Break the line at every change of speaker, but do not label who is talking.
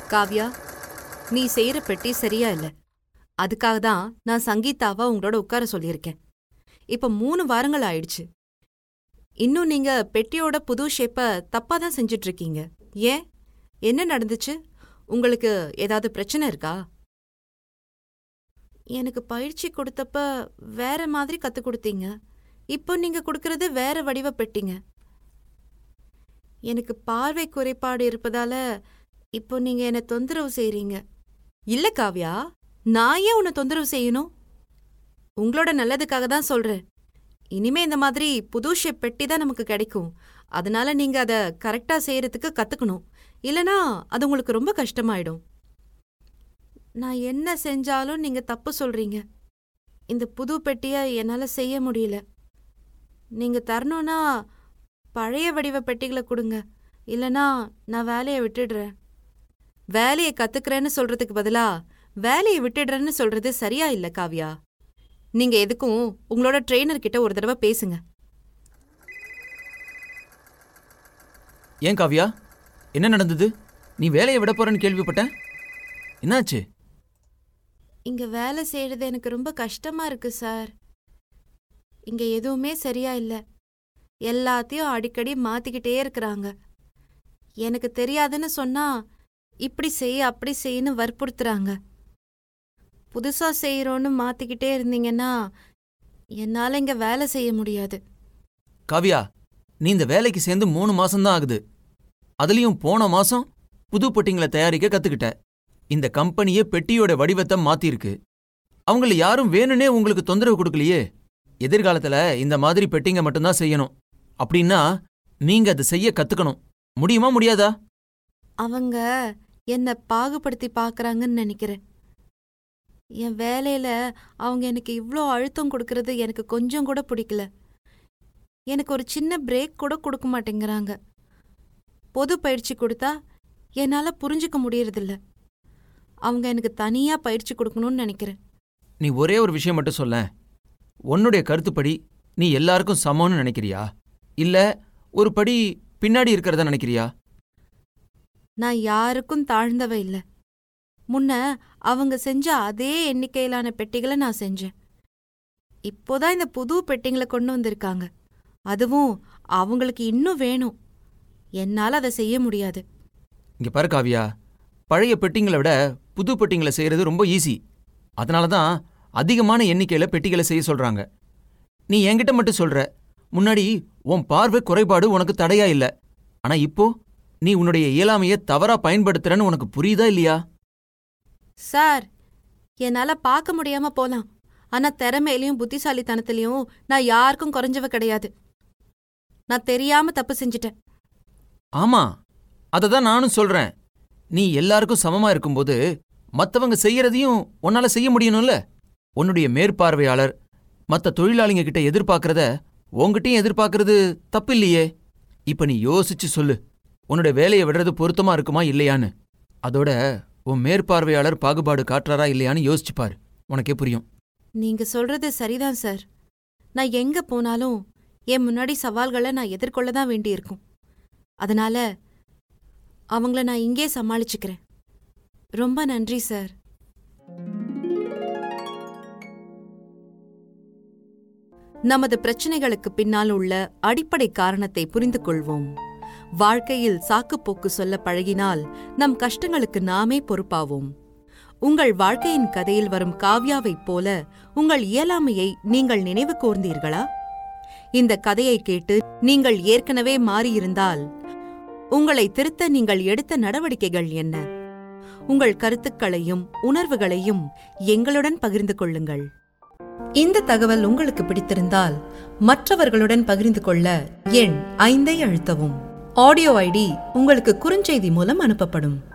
காவ்யா நீ செய்யற பெட்டி சரியா இல்ல அதுக்காக தான் நான் சங்கீதாவை உங்களோட உட்கார சொல்லியிருக்கேன் இப்ப மூணு வாரங்கள் ஆயிடுச்சு இன்னும் நீங்க பெட்டியோட புது ஷேப்ப தப்பா தான் செஞ்சுட்டு இருக்கீங்க ஏன் என்ன நடந்துச்சு உங்களுக்கு ஏதாவது பிரச்சனை இருக்கா எனக்கு பயிற்சி கொடுத்தப்ப வேற மாதிரி கத்து கொடுத்தீங்க இப்போ நீங்க கொடுக்கறது வேற வடிவ பெட்டிங்க எனக்கு பார்வை குறைபாடு இருப்பதால இப்போ நீங்க என்ன தொந்தரவு செய்றீங்க இல்ல காவ்யா நான் ஏன் உன்னை தொந்தரவு செய்யணும் உங்களோட நல்லதுக்காக தான் சொல்றேன் இனிமே இந்த மாதிரி புது ஷேப் பெட்டி தான் நமக்கு கிடைக்கும் அதனால நீங்க அத கரெக்டா செய்யறதுக்கு கத்துக்கணும் இல்லனா அது உங்களுக்கு ரொம்ப கஷ்டமாயிடும் நான் என்ன செஞ்சாலும் நீங்க தப்பு சொல்றீங்க இந்த புது பெட்டிய என்னால செய்ய முடியல நீங்க தரணும்னா பழைய வடிவ பெட்டிகளை கொடுங்க இல்லனா நான் வேலையை விட்டுடுறேன் வேலையை கத்துக்கிறேன்னு சொல்றதுக்கு பதிலா வேலையை விட்டுடுறேன்னு சொல்றது சரியா இல்ல காவ்யா நீங்க எதுக்கும் உங்களோட ட்ரெயினர் கிட்ட ஒரு தடவை பேசுங்க
ஏன் காவ்யா என்ன நடந்தது நீ வேலையை விட போறேன்னு கேள்விப்பட்டேன் என்னாச்சு
இங்க வேலை செய்யறது எனக்கு ரொம்ப கஷ்டமா இருக்கு சார் இங்க எதுவுமே சரியா இல்ல எல்லாத்தையும் அடிக்கடி மாத்திக்கிட்டே இருக்கிறாங்க எனக்கு தெரியாதுன்னு சொன்னா இப்படி செய் அப்படி செய்யன்னு வற்புறுத்துறாங்க புதுசா செய்யறோன்னு மாத்திக்கிட்டே இருந்தீங்கன்னா என்னால இங்க வேலை செய்ய முடியாது
காவ்யா நீ இந்த வேலைக்கு சேர்ந்து மூணு மாசம்தான் ஆகுது அதுலயும் போன மாசம் புது பெட்டிங்களை தயாரிக்க கத்துக்கிட்ட இந்த கம்பெனியே பெட்டியோட வடிவத்தை மாத்திருக்கு அவங்கள யாரும் வேணும்னே உங்களுக்கு தொந்தரவு கொடுக்கலையே எதிர்காலத்துல இந்த மாதிரி பெட்டிங்க மட்டும்தான் செய்யணும் அப்படின்னா நீங்க அதை செய்ய கத்துக்கணும் முடியுமா முடியாதா
அவங்க என்ன பாகுபடுத்தி பார்க்கறாங்கன்னு நினைக்கிறேன் என் வேலையில அவங்க எனக்கு இவ்ளோ அழுத்தம் கொடுக்கறது எனக்கு கொஞ்சம் கூட பிடிக்கல எனக்கு ஒரு சின்ன பிரேக் கூட கொடுக்க மாட்டேங்கிறாங்க பொது பயிற்சி கொடுத்தா என்னால புரிஞ்சுக்க முடியறதில்ல அவங்க எனக்கு தனியா பயிற்சி கொடுக்கணும்னு நினைக்கிறேன்
நீ ஒரே ஒரு விஷயம் மட்டும் சொல்ல உன்னுடைய கருத்துப்படி நீ எல்லாருக்கும் சமம்னு நினைக்கிறியா இல்ல ஒரு படி பின்னாடி இருக்கிறத நினைக்கிறியா
நான் யாருக்கும் தாழ்ந்தவ இல்ல முன்ன அவங்க செஞ்ச அதே எண்ணிக்கையிலான பெட்டிகளை நான் செஞ்சேன் இப்போதான் இந்த புது பெட்டிங்களை கொண்டு வந்திருக்காங்க அதுவும் அவங்களுக்கு இன்னும் வேணும் என்னால அதை செய்ய முடியாது
இங்க பாரு காவியா பழைய பெட்டிங்களை விட புது பெட்டிங்களை செய்யறது ரொம்ப ஈஸி அதனால தான் அதிகமான எண்ணிக்கையில பெட்டிகளை செய்ய சொல்றாங்க நீ என்கிட்ட மட்டும் சொல்ற முன்னாடி உன் பார்வை குறைபாடு உனக்கு தடையா இல்ல ஆனா இப்போ நீ உன்னுடைய இயலாமைய தவறா பயன்படுத்துறன்னு உனக்கு புரியுதா இல்லையா
சார் என்னால பார்க்க முடியாம போலாம் ஆனா திறமையிலயும் புத்திசாலித்தனத்திலயும் நான் யாருக்கும் குறைஞ்சவ கிடையாது நான் தெரியாம தப்பு செஞ்சுட்டேன்
ஆமா அதை தான் நானும் சொல்றேன் நீ எல்லாருக்கும் சமமா இருக்கும்போது மத்தவங்க செய்யறதையும் உன்னால செய்ய முடியணும்ல உன்னுடைய மேற்பார்வையாளர் மத்த தொழிலாளிங்க கிட்ட எதிர்பார்க்கறத உன்கிட்டயும் எதிர்பார்க்கறது தப்பில்லையே இப்ப நீ யோசிச்சு சொல்லு உன்னுடைய வேலையை விடுறது பொருத்தமா இருக்குமா இல்லையான்னு அதோட உன் மேற்பார்வையாளர் பாகுபாடு காட்டுறாரா இல்லையான்னு யோசிச்சு பாரு உனக்கே புரியும்
நீங்க சொல்றது சரிதான் சார் நான் எங்க போனாலும் என் முன்னாடி சவால்களை நான் எதிர்கொள்ள தான் வேண்டியிருக்கும் அதனால அவங்கள நான் இங்கே சமாளிச்சுக்கிறேன் ரொம்ப நன்றி சார் நமது பிரச்சனைகளுக்கு பின்னால் உள்ள அடிப்படை காரணத்தை புரிந்து கொள்வோம் வாழ்க்கையில் சாக்குப்போக்கு சொல்ல பழகினால் நம் கஷ்டங்களுக்கு நாமே பொறுப்பாவோம் உங்கள் வாழ்க்கையின் கதையில் வரும் காவ்யாவைப் போல உங்கள் இயலாமையை நீங்கள் நினைவு கூர்ந்தீர்களா இந்த கதையை கேட்டு நீங்கள் ஏற்கனவே மாறியிருந்தால் உங்களை திருத்த நீங்கள் எடுத்த நடவடிக்கைகள் என்ன உங்கள் கருத்துக்களையும் உணர்வுகளையும் எங்களுடன் பகிர்ந்து கொள்ளுங்கள் இந்த தகவல் உங்களுக்கு பிடித்திருந்தால் மற்றவர்களுடன் பகிர்ந்து கொள்ள எண் ஐந்தை அழுத்தவும் ஆடியோ ஐடி உங்களுக்கு குறுஞ்செய்தி மூலம் அனுப்பப்படும்